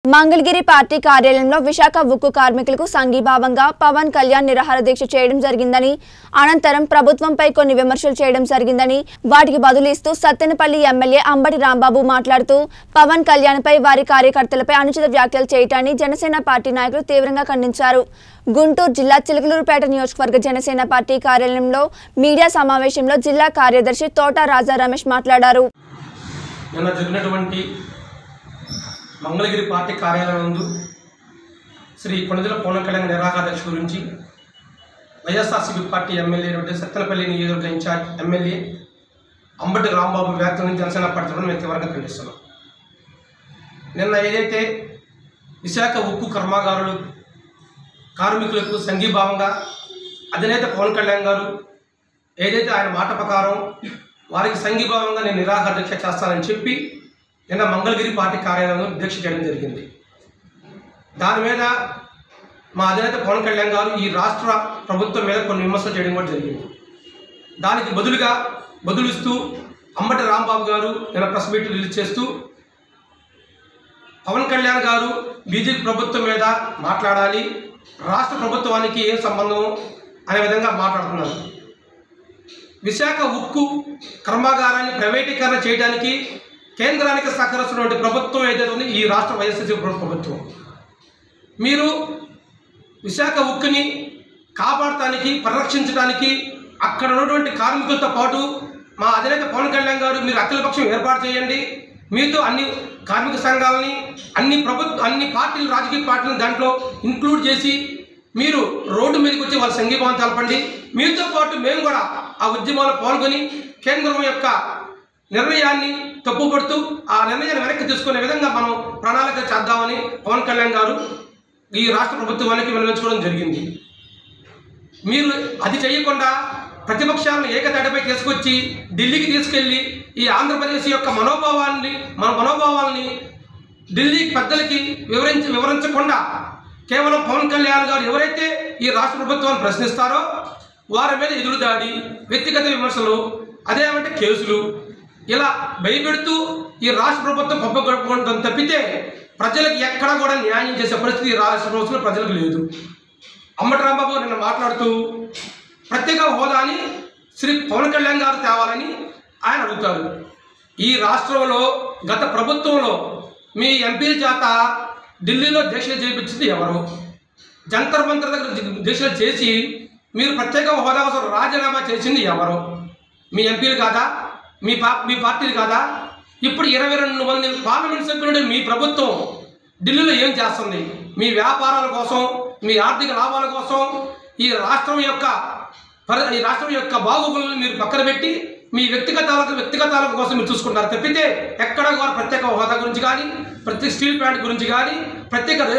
Mangalagiri party కార్యాలయంలో విశాఖ ఉక్కు కార్మికులకు సంఘీభావంగా పవన్ కళ్యాణ్ నిరాహార దీక్ష చేయడం జరిగిందని అనంతరం ప్రభుత్వంపై కొన్ని విమర్శలు చేయడం జరిగిందని వాటికి బదులిస్తూ సత్తెనపల్లి ఎమ్మెల్యే అంబటి రాంబాబు మాట్లాడుతూ పవన్ కళ్యాణ్పై వారి కార్యకర్తలపై అనుచిత వ్యాఖ్యలు చేయటాన్ని జనసేన పార్టీ నాయకులు తీవ్రంగా ఖండించారు గుంటూరు జిల్లా చిలుకలూరుపేట నియోజకవర్గ జనసేన పార్టీ కార్యాలయంలో మీడియా సమావేశంలో జిల్లా కార్యదర్శి తోట రాజా రమేష్ మాట్లాడారు నిన్న జరిగినటువంటి మంగళగిరి పార్టీ కార్యాలయం నందు శ్రీ కొణిదల పవన్ కళ్యాణ్ నిరాహార దీక్ష గురించి వైఎస్ఆర్సీపీ పార్టీ ఎమ్మెల్యే నుండి సత్తెనపల్లి నియోజకవర్గ ఇన్ఛార్జ్ ఎమ్మెల్యే అంబటి రాంబాబు వ్యాఖ్యలను జనసేన పార్టీ తరఫున మేము తీవ్రంగా ఖండిస్తున్నాం నిన్న ఏదైతే విశాఖ ఉక్కు కర్మాగారులు కార్మికులకు సంఘీభావంగా అధినేత పవన్ కళ్యాణ్ గారు ఏదైతే ఆయన మాట ప్రకారం వారికి సంఘీభావంగా నేను నిరాహార దీక్ష చేస్తానని చెప్పి నిన్న మంగళగిరి పార్టీ కార్యాలయంలో దీక్ష చేయడం జరిగింది దాని మీద మా అధినేత పవన్ కళ్యాణ్ గారు ఈ రాష్ట్ర ప్రభుత్వం మీద కొన్ని విమర్శలు చేయడం కూడా జరిగింది దానికి బదులుగా బదులిస్తూ అంబటి రాంబాబు గారు నిన్న ప్రెస్ మీట్ రిలీజ్ చేస్తూ పవన్ కళ్యాణ్ గారు బీజేపీ ప్రభుత్వం మీద మాట్లాడాలి రాష్ట్ర ప్రభుత్వానికి ఏం సంబంధం అనే విధంగా మాట్లాడుతున్నారు విశాఖ ఉక్కు కర్మాగారాన్ని ప్రైవేటీకరణ చేయడానికి కేంద్రానికి సహకరిస్తున్నటువంటి ప్రభుత్వం ఏదైతే ఉంది ఈ రాష్ట్ర వైఎస్ఆర్సీ ప్రభుత్వం మీరు విశాఖ ఉక్కుని కాపాడటానికి పరిరక్షించడానికి అక్కడ ఉన్నటువంటి కార్మికులతో పాటు మా అధినేత పవన్ కళ్యాణ్ గారు మీరు అఖిలపక్షం ఏర్పాటు చేయండి మీతో అన్ని కార్మిక సంఘాలని అన్ని ప్రభుత్వ అన్ని పార్టీలు రాజకీయ పార్టీలను దాంట్లో ఇంక్లూడ్ చేసి మీరు రోడ్డు మీదకి వచ్చి వాళ్ళ సంఘీభావం తెలపండి మీతో పాటు మేము కూడా ఆ ఉద్యమాల్లో పాల్గొని కేంద్రం యొక్క నిర్ణయాన్ని తప్పుపడుతూ ఆ నిర్ణయాన్ని వెనక్కి తీసుకునే విధంగా మనం ప్రణాళిక చేద్దామని పవన్ కళ్యాణ్ గారు ఈ రాష్ట్ర ప్రభుత్వానికి వినియోగించుకోవడం జరిగింది మీరు అది చేయకుండా ప్రతిపక్షాలను ఏకతాటిపై తీసుకొచ్చి ఢిల్లీకి తీసుకెళ్లి ఈ ఆంధ్రప్రదేశ్ యొక్క మనోభావాన్ని మన మనోభావాల్ని ఢిల్లీ పెద్దలకి వివరించి వివరించకుండా కేవలం పవన్ కళ్యాణ్ గారు ఎవరైతే ఈ రాష్ట్ర ప్రభుత్వాన్ని ప్రశ్నిస్తారో వారి మీద ఎదురుదాడి వ్యక్తిగత విమర్శలు అదేమంటే కేసులు ఇలా భయపెడుతూ ఈ రాష్ట్ర ప్రభుత్వం పబ్బ గడుపుకుంటాం తప్పితే ప్రజలకు ఎక్కడ కూడా న్యాయం చేసే పరిస్థితి ఈ రాష్ట్ర ప్రభుత్వంలో ప్రజలకు లేదు అమ్మటి రాంబాబు నిన్న మాట్లాడుతూ ప్రత్యేక హోదాని శ్రీ పవన్ కళ్యాణ్ గారు తేవాలని ఆయన అడుగుతారు ఈ రాష్ట్రంలో గత ప్రభుత్వంలో మీ ఎంపీల చేత ఢిల్లీలో దీక్షలు చేయించింది ఎవరు జంతర్ మంతర్ దగ్గర ది- దీక్షలు చేసి మీరు ప్రత్యేక హోదా కోసం రాజీనామా చేసింది ఎవరు మీ ఎంపీలు కాదా మీ పా మీ పార్టీలు కాదా ఇప్పుడు ఇరవై రెండు మంది పార్లమెంట్ సభ్యులు మీ ప్రభుత్వం ఢిల్లీలో ఏం చేస్తుంది మీ వ్యాపారాల కోసం మీ ఆర్థిక లాభాల కోసం ఈ రాష్ట్రం యొక్క పరి ఈ రాష్ట్రం యొక్క బాగోగులను మీరు పక్కన పెట్టి మీ వ్యక్తిగతాలకు వ్యక్తిగతాల కోసం మీరు చూసుకుంటారు తప్పితే ఎక్కడ కూడా ప్రత్యేక హోదా గురించి కానీ ప్రత్యేక స్టీల్ ప్లాంట్ గురించి కానీ ప్రత్యేక